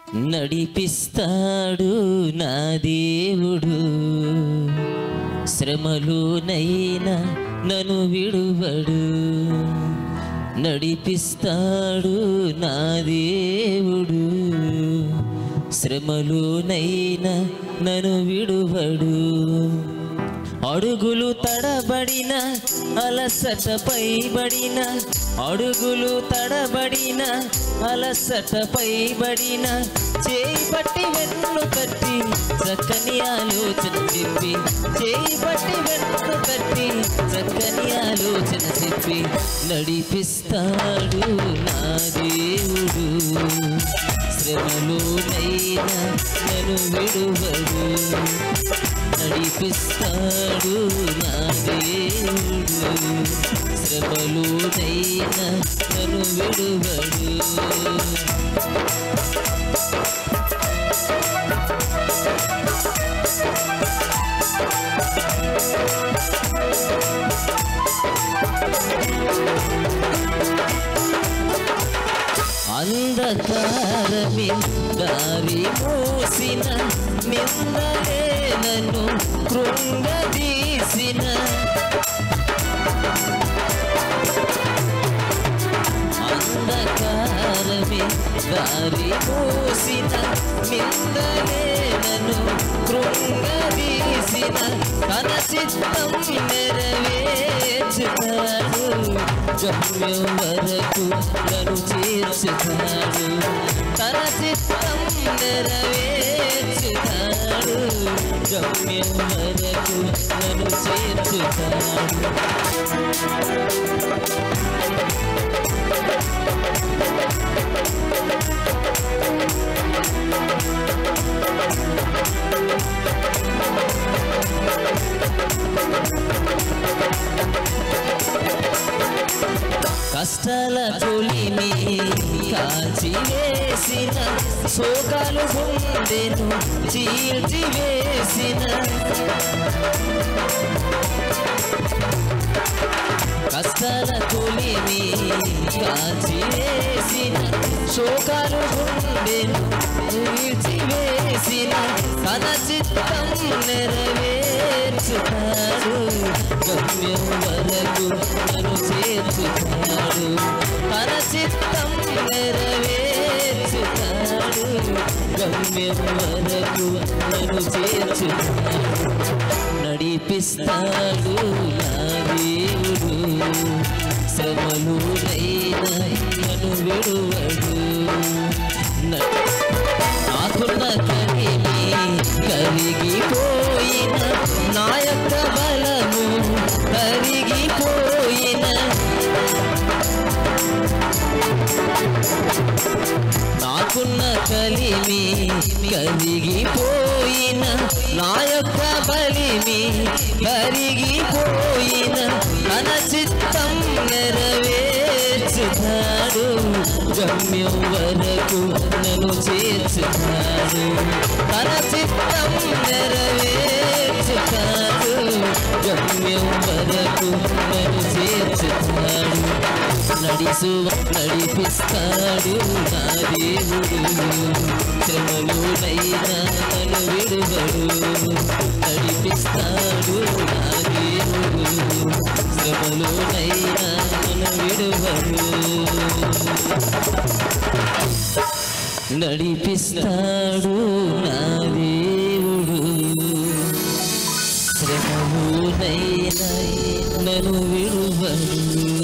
నడిపిస్తాడు నా దేవుడు శ్రమలోనైనా నన్ను విడువడు నడిపిస్తాడు నా దేవుడు శ్రమలోనైనా నన్ను విడువడు అడుగులు తడబడిన అలసట పైబడిన అడుగులు తడబడిన అలసట పైబడిన చేయి పట్టి వెన్ను కట్టి చక్కని ఆలోచన చెప్పి చేయి పట్టి వెన్ను కట్టి చక్కని ఆలోచన చెప్పి నడిపిస్తాడు నా దేవుడు శ్రమలోనైనా నన్ను విడువడు నడిపిస్తాడు నా దేవుడు శ్రమలోనైనా నన్ను విడువడు అంధకారమే దారి మూసిన నిందలే నన్ను కృంగదీసిన అంధకారమే దారి మూసిన నిందలే నన్ను కృంగదీసిన తన చిత్తం నెరవేర్చుతాడు గమ్యం వరకు నన్ను చేర్చుతాడు తన చిత్తం నెరవేర్చుతాడు గమ్యం వరకు నన్ను చేర్చుతాడు కష్టాల తొలిమి కాల్చి వేసిన శోకాలు గుండెను చీల్చి వేసిన కష్టాల తొలిమి కాల్చి వేసిన శోకాలు గుండెను చీల్చి వేసిన తన చిత్తం నెరవేర్చుతాడు గమ్యం వరకు నన్ను చేర్చుతాడు తన చిత్తం నెరవేర్చుతాడు గమ్యం వరకు నన్ను చేర్చుతాడు నడిపిస్తాడు నా దేవుడు శ్రమలునైనా నన్ను విడువడు న- నాకున్న కలిమి కరిగిపోయిన నా యొక్క బలము కరిగిపోయిన నాకున్న కలిమి కరిగిపోయిన నా యొక్క బలిమి కరిగిపోయిన తన చిత్తం నెరవేర్చుతాడు గమ్యం వరకు నన్ను చేర్చుతాడు తన చిత్తం నెరవేర్చుతాడు గమ్యం వరకు నన్ను చేర్చుతాడు నడిసు నడిపిస్తాడు నా దేవుడు శ్రమలోనైనా నన్ను విడువడు నడిపిస్తాడు నా దేవుడు శ్రమలోనైనా నన్ను విడువడు నడిపిస్తాడు నా దేవుడు శ్రమలోనైనా నన్ను విడువడు